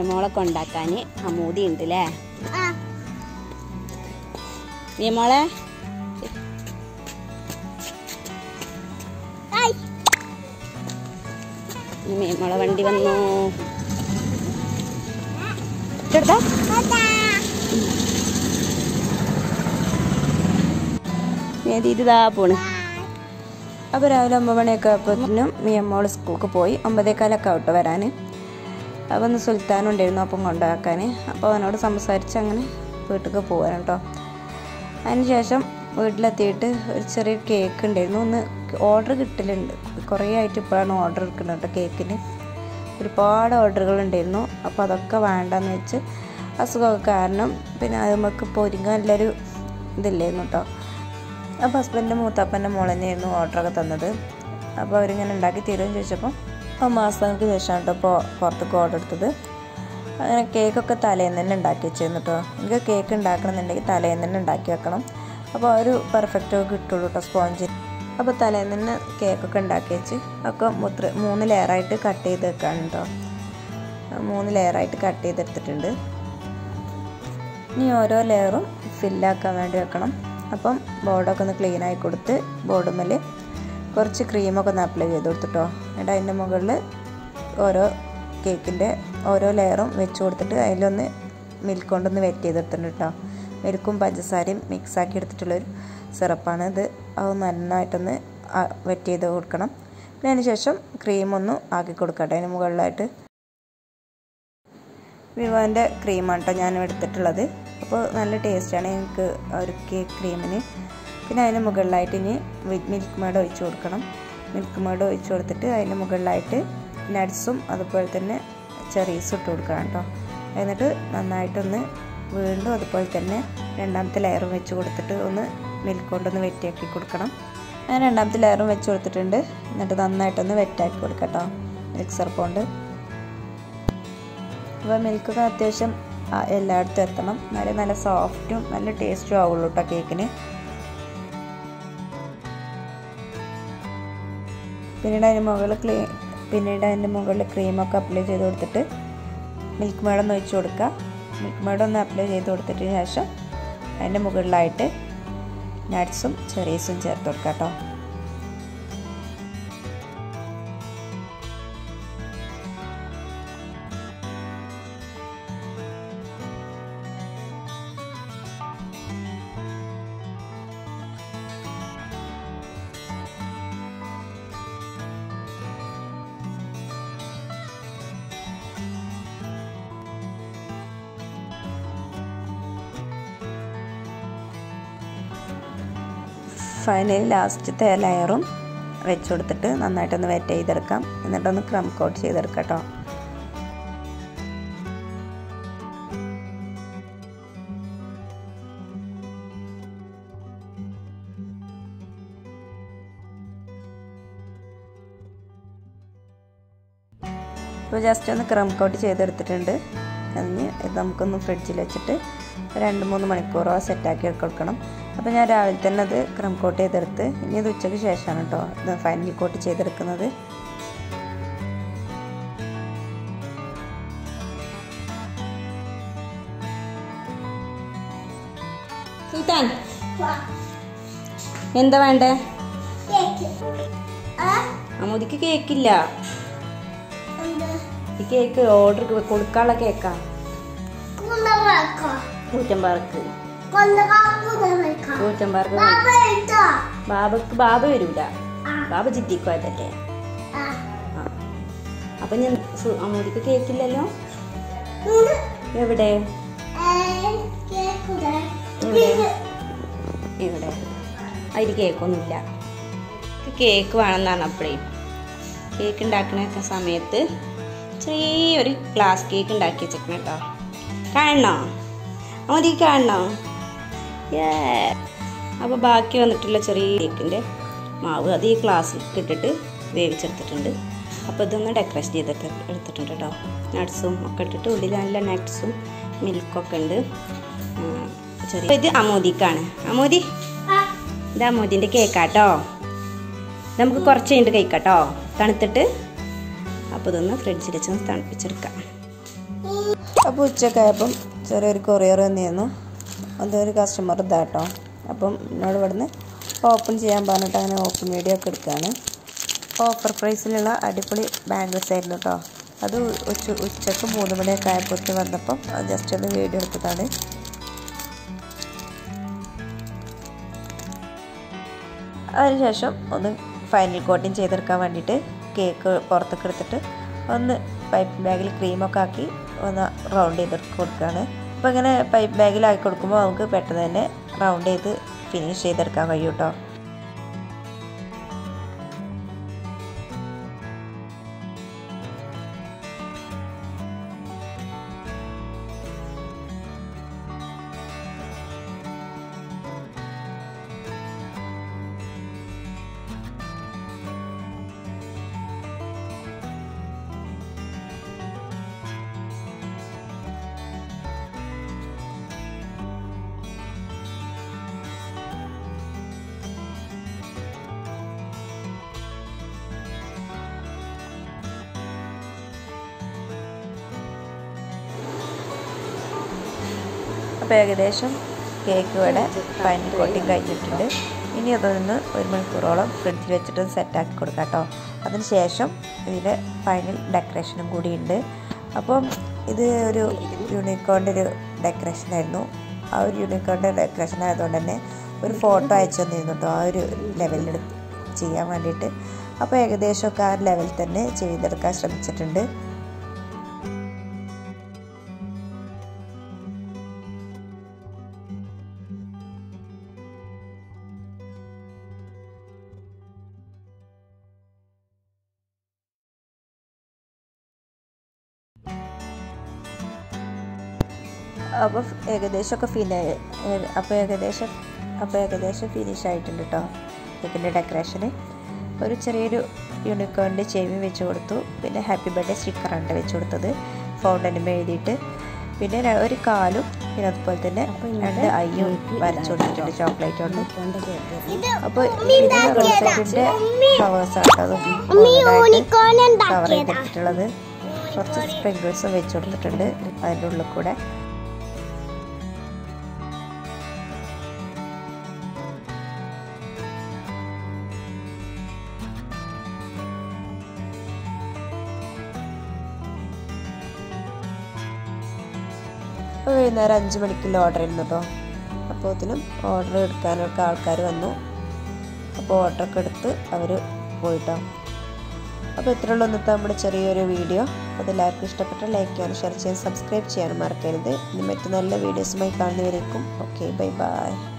നിയമോളെ കൊണ്ടാക്കാൻ അമൂതി ഉണ്ട് അല്ലേ ആ നിയമോളെ ഹായ് നിയമോളെ വണ്ടി വന്നു ഇട്ടെടുത്തോ ടാറ്റാ ഏത് ഇതാ പോണ് അപ്പോൾ രാവിലെ ഒമ്പത് മണിയൊക്കെ ആയപ്പോഴത്തേനും മിയമ്മോൾ സ്കൂൾക്ക് പോയി ഒമ്പതേക്കാലൊക്കെ ആവട്ടെ വരാൻ അപ്പോൾ ഒന്ന് സുൽത്താനും ഉണ്ടായിരുന്നു അപ്പം കൊണ്ടാക്കാൻ അപ്പോൾ അവനോട് സംസാരിച്ച് അങ്ങനെ വീട്ടിലേക്ക് പോകാൻ കേട്ടോ അതിന് ശേഷം വീട്ടിലെത്തിയിട്ട് ഒരു ചെറിയ കേക്ക് ഉണ്ടായിരുന്നു ഒന്ന് ഓർഡർ കിട്ടലുണ്ട് കുറേ ആയിട്ട് ഇപ്പോഴാണ് ഓർഡർ എടുക്കുന്നത് കേട്ടോ കേക്കിന് ഒരുപാട് ഓർഡറുകൾ ഉണ്ടായിരുന്നു അപ്പോൾ അതൊക്കെ വേണ്ടെന്ന് വെച്ച് അസുഖമൊക്കെ കാരണം പിന്നെ അത് നമുക്ക് പൊരിങ്ങാൻ നല്ലൊരു ഇതില്ലായിരുന്നു കേട്ടോ അപ്പോൾ ഹസ്ബൻഡ് മൂത്താപ്പൻ്റെ മോൾ തന്നെയായിരുന്നു ഓർഡറൊക്കെ തന്നത് അപ്പോൾ അവരിങ്ങനെ ഉണ്ടാക്കി തരുമെന്ന് ചോദിച്ചപ്പോൾ ആ മാസങ്ങൾക്ക് ശേഷമാണ് കേട്ടോ ഇപ്പോൾ പുറത്തേക്ക് ഓർഡർ എടുത്തത് അങ്ങനെ കേക്കൊക്കെ തലേന്ന് തന്നെ ഉണ്ടാക്കി വെച്ചിരുന്നു കേട്ടോ എനിക്ക് കേക്ക് ഉണ്ടാക്കണമെന്നുണ്ടെങ്കിൽ തലേന്ന് തന്നെ ഉണ്ടാക്കി വെക്കണം അപ്പോൾ ഒരു പെർഫെക്റ്റ് കിട്ടുള്ളൂ കേട്ടോ സ്പോഞ്ച് അപ്പോൾ തലേന്ന് തന്നെ കേക്കൊക്കെ ഉണ്ടാക്കി വെച്ച് ഒക്കെ മുത്ര മൂന്ന് ലെയറായിട്ട് കട്ട് ചെയ്ത് വെക്കാണ് കേട്ടോ മൂന്ന് ലെയറായിട്ട് കട്ട് ചെയ്തെടുത്തിട്ടുണ്ട് ഇനി ഓരോ ലെയറും ഫില്ലാക്കാൻ വേണ്ടി വെക്കണം അപ്പം ബോർഡൊക്കെ ഒന്ന് ക്ലീൻ ആയി കൊടുത്ത് ബോർഡുമ്മൽ കുറച്ച് ക്രീമൊക്കെ ഒന്ന് അപ്ലൈ ചെയ്ത് കൊടുത്തിട്ടോ എന്നിട്ട് അതിൻ്റെ മുകളിൽ ഓരോ കേക്കിൻ്റെ ഓരോ ലെയറും വെച്ച് കൊടുത്തിട്ട് അതിലൊന്ന് മിൽക്ക് കൊണ്ടൊന്ന് വെറ്റ് ചെയ്തെടുത്തിട്ടുണ്ട് കേട്ടോ മിൽക്കും പഞ്ചസാരയും മിക്സാക്കി എടുത്തിട്ടുള്ളൊരു സിറപ്പാണ് ഇത് അത് നന്നായിട്ടൊന്ന് വെറ്റ് ചെയ്ത് കൊടുക്കണം പിന്നെ അതിന് ശേഷം ക്രീമൊന്നും ആക്കി കൊടുക്കട്ടെ അതിന് മുകളിലായിട്ട് വിവോൻ്റെ ക്രീമാണ് കേട്ടോ ഞാൻ എടുത്തിട്ടുള്ളത് അപ്പോൾ നല്ല ടേസ്റ്റാണ് എനിക്ക് ആ ഒരു കേക്ക് ക്രീമിന് പിന്നെ അതിന് മുകളിലായിട്ട് ഇനി മിൽക്ക് മേഡ് ഒഴിച്ച് കൊടുക്കണം മിൽക്ക് മേഡ് ഒഴിച്ച് കൊടുത്തിട്ട് അതിന് മുകളിലായിട്ട് നട്ട്സും അതുപോലെ തന്നെ ചെറീസും ഇട്ട് കൊടുക്കണം കേട്ടോ എന്നിട്ട് നന്നായിട്ടൊന്ന് വീണ്ടും അതുപോലെ തന്നെ രണ്ടാമത്തെ ലെയറും വെച്ച് കൊടുത്തിട്ട് ഒന്ന് മിൽക്ക് കൊണ്ടൊന്ന് വെറ്റിയാക്കി കൊടുക്കണം ഞാൻ രണ്ടാമത്തെ ലെയറും വെച്ച് കൊടുത്തിട്ടുണ്ട് എന്നിട്ട് നന്നായിട്ടൊന്ന് വെറ്റാക്കി കൊടുക്കാം കേട്ടോ മിക്സർ കൊണ്ട് അപ്പോൾ മിൽക്കൊക്കെ അത്യാവശ്യം ആ, എല്ലായിടത്തും എത്തണം നല്ല നല്ല സോഫ്റ്റും നല്ല ടേസ്റ്റും ആവുള്ളൂ കേട്ടോ കേക്കിന് പിന്നീട് അതിന് മുകളിൽ ക്ലീ പിന്നീട് അതിൻ്റെ മുകളിൽ ക്രീമൊക്കെ അപ്ലൈ ചെയ്ത് കൊടുത്തിട്ട് മിൽക്ക് മേഡൊന്ന് ഒഴിച്ച് കൊടുക്കുക മിൽക്ക് മേഡൊന്ന് അപ്ലൈ ചെയ്ത് കൊടുത്തിട്ട് ശേഷം അതിൻ്റെ മുകളിലായിട്ട് നട്ട്സും ചെറീസും ചേർത്ത് കൊടുക്കുക കേട്ടോ ഫൈനലി ലാസ്റ്റത്തെ ലെയറും വെച്ച് കൊടുത്തിട്ട് നന്നായിട്ടൊന്ന് വെറ്റ് ചെയ്തെടുക്കാം എന്നിട്ടൊന്ന് ക്രം കോട്ട് ചെയ്തെടുക്കാം കേട്ടോ ഇപ്പോൾ ജസ്റ്റ് ഒന്ന് ക്രം കോട്ട് ചെയ്തെടുത്തിട്ടുണ്ട് അതിന് ഇത് നമുക്കൊന്ന് ഫ്രിഡ്ജിൽ വെച്ചിട്ട് ഒരു രണ്ട് മൂന്ന് മണിക്കൂറോ സെറ്റാക്കി കൊടുക്കണം അപ്പോൾ ഞാൻ രാവിലെ തന്നെ അത് ക്രം കോട്ട് ചെയ്തെടുത്ത് ഇനി ഇത് ഉച്ചയ്ക്ക് ശേഷമാണ് കേട്ടോ ഇത് ഫൈനൽ കോട്ട് ചെയ്തെടുക്കുന്നത് സുൽത്താൻ എന്താ വേണ്ടേ കേക്ക് ആ അമ്മൂതിക്ക് കേക്കില്ല എന്ത് ഈ കേക്ക് ഓർഡർ കൊടുക്കാനുള്ള കേക്കാ കുന്നവക്ക നൂറ്റമ്പാർക്ക് കൊന്നകാക്കുന്നവക്ക നൂറ്റമ്പാർക്ക് ബാബ ഇട്ടോ ബാബക്ക് ബാബ വരൂല ആ ബാബ ജിദ്ദിക്കോയതല്ലേ ആ ആ അപ്പൊ ഞാൻ സു- അമ്മൂതിക്ക് കേക്കില്ലല്ലോ ഇത് എവിടെ ഏ കേക്കുടെ എവിടെ ഇവിടെ അതിൽ കേക്കൊന്നുമില്ല എനിക്ക് കേക്ക് വേണമെന്നാണ് അപ്പോഴേ കേക്ക് ഉണ്ടാക്കുന്ന സമയത്ത് ചെറിയൊരു ഗ്ലാസ് കേക്ക് ഉണ്ടാക്കി വെച്ചേക്കണം കേട്ടോ കാണണോ മതി കാണണോ ഏ അപ്പോൾ ബാക്കി വന്നിട്ടുള്ള ചെറിയ കേക്കിൻ്റെ മാവ് അത് ഈ ഗ്ലാസ്സിൽ ഇട്ടിട്ട് വേവിച്ചെടുത്തിട്ടുണ്ട് അപ്പോൾ ഇതൊന്ന് ഡെക്കറേഷൻ ചെയ്തിട്ട് എടുത്തിട്ടുണ്ട് കേട്ടോ നട്ട്സും ഒക്കെ ഇട്ടിട്ട് ഉള്ളിൽ നല്ല നട്ട്സും മിൽക്കൊക്കെ ഉണ്ട് ആ, ചെറിയ ഇത് അമോദിക്കാണ് അമോദി ആ ഇത് അമോദിൻ്റെ കേക്കാട്ടോ ഇത് നമുക്ക് കുറച്ച് കഴിഞ്ഞിട്ട് കഴിക്കാട്ടോ തണുത്തിട്ട് അപ്പോൾ ഇതൊന്ന് ഫ്രിഡ്ജിൽ വെച്ച് ഒന്ന് തണുപ്പിച്ചെടുക്കാം ഈ അപ്പോൾ ഉച്ചക്കായപ്പം ചെറിയൊരു കൊറിയർ വന്നിരുന്നു അതൊരു കസ്റ്റമർ ഇതാട്ടോ അപ്പം എന്നോട് ഇവിടുന്ന് ഓപ്പൺ ചെയ്യാൻ പറഞ്ഞിട്ട് അങ്ങനെ ഓപ്പൺ വീഡിയോ ഒക്കെ എടുക്കുകയാണ് ഓഫർ പ്രൈസിലുള്ള അടിപൊളി ബാംഗിൾസ് ആയിരുന്നു കേട്ടോ അത് ഉച്ച ഉച്ചക്ക് മൂന്ന് മണിയൊക്കെ ആയപ്പോഴത്തേക്ക് വന്നപ്പം ജസ്റ്റ് ഒന്ന് വീഡിയോ എടുത്തതാണ് അതിനുശേഷം ഒന്ന് ഫൈനൽ കോട്ടിങ് ചെയ്തെടുക്കാൻ വേണ്ടിയിട്ട് കേക്ക് പുറത്തേക്ക് എടുത്തിട്ട് ഒന്ന് പൈപ്പ് ബാഗിൽ ക്രീമൊക്കെ ആക്കി ഒന്ന് റൗണ്ട് ചെയ്ത് കൊടുക്കുകയാണ് അപ്പോൾ ഇങ്ങനെ പൈപ്പ് ബാഗിലാക്കി കൊടുക്കുമ്പോൾ നമുക്ക് പെട്ടെന്ന് തന്നെ റൗണ്ട് ചെയ്ത് ഫിനിഷ് ചെയ്തെടുക്കാൻ കഴിയും കേട്ടോ അപ്പോൾ ഏകദേശം കേക്ക് ഇവിടെ ഫൈനൽ കോട്ടിങ് കഴിഞ്ഞിട്ടുണ്ട് ഇനി അതൊന്ന് ഒരു മണിക്കൂറോളം ഫ്രിഡ്ജിൽ വെച്ചിട്ട് സെറ്റാക്കി കൊടുക്കാം കേട്ടോ അതിന് ശേഷം ഇതിൽ ഫൈനൽ ഡെക്കറേഷനും കൂടി ഉണ്ട് അപ്പം ഇത് ഒരു യൂണിക്കോണിൻ്റെ ഒരു ഡെക്കറേഷൻ ആയിരുന്നു ആ ഒരു യൂണിക്കോണിൻ്റെ ഡെക്കറേഷൻ ആയതുകൊണ്ട് തന്നെ ഒരു ഫോട്ടോ അയച്ചു തന്നിരുന്നു കേട്ടോ ആ ഒരു ലെവലിൽ ചെയ്യാൻ വേണ്ടിയിട്ട് അപ്പോൾ ഏകദേശമൊക്കെ ആ ലെവലിൽ തന്നെ ചെയ്തെടുക്കാൻ ശ്രമിച്ചിട്ടുണ്ട് അപ്പോൾ ഏകദേശമൊക്കെ ഫിനി അപ്പോൾ ഏകദേശം അപ്പോൾ ഏകദേശം ഫിനിഷ് ആയിട്ടുണ്ട് കേട്ടോ കേക്കിൻ്റെ ഡെക്കറേഷന് ഒരു ചെറിയൊരു യൂണിക്കോണിൻ്റെ ചെവി വെച്ച് കൊടുത്തു പിന്നെ ഹാപ്പി ബർത്ത്ഡേ സ്റ്റിക്കറാണ് വെച്ച് കൊടുത്തത് ഫൗണ്ടനും എഴുതിയിട്ട് പിന്നെ ര- ഒരു കാലും പിന്നെ അതുപോലെ തന്നെ രണ്ട് അയ്യും വരച്ചു കൊടുത്തിട്ടുണ്ട് ചോക്ലേറ്റ് കൊണ്ട് അപ്പോൾ ഇത് റോസറ്റിൻ്റെ ഫ്ലവേഴ്സാണ് അതും യൂണിക്കോൺ കവർ ഉണ്ടാക്കിയതാ ചെയ്തിട്ടുള്ളത് കുറച്ച് സ്പ്രിങ്കിൾസും വെച്ച് കൊടുത്തിട്ടുണ്ട് അതിൻ്റെ ഉള്ളിൽ കൂടെ അപ്പോൾ വൈകുന്നേരം അഞ്ച് മണിക്കുള്ള ഓർഡർ ആയിരുന്നു കേട്ടോ അപ്പോൾ ഇതിനും ഓർഡർ എടുക്കാനൊക്കെ ആൾക്കാർ വന്നു അപ്പോൾ ഓർഡറൊക്കെ എടുത്ത് അവർ പോയിട്ടോ അപ്പോൾ ഇത്രയുള്ള ഇന്നത്തെ നമ്മുടെ ചെറിയൊരു വീഡിയോ അപ്പോൾ എല്ലാവർക്കും ഇഷ്ടപ്പെട്ട ലൈക്ക് ചെയ്യാനും ഷെയർ ചെയ്യാനും സബ്സ്ക്രൈബ് ചെയ്യാനും മറക്കരുത് ഇനി മറ്റു നല്ല വീഡിയോസുമായി കാണുന്നവരേക്കും ഓക്കെ ബൈ ബൈ